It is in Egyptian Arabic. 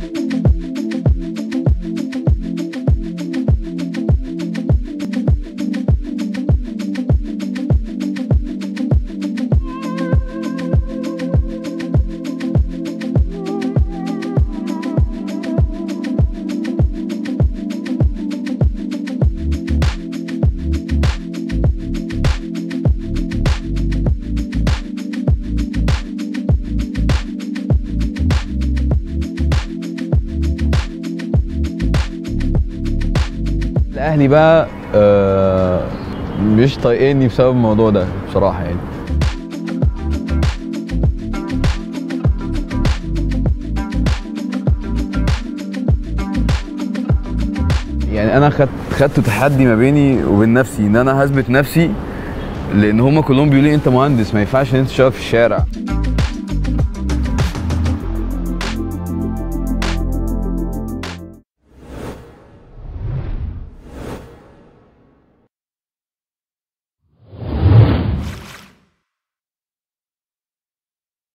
الاهلي بقى آه مش طايقني بسبب الموضوع ده بصراحه يعني يعني انا خدت خدت تحدي ما بيني وبين نفسي ان انا هثبت نفسي لان هم كلهم بيقولوا لي انت مهندس ما ينفعش ان انت تشتغل في الشارع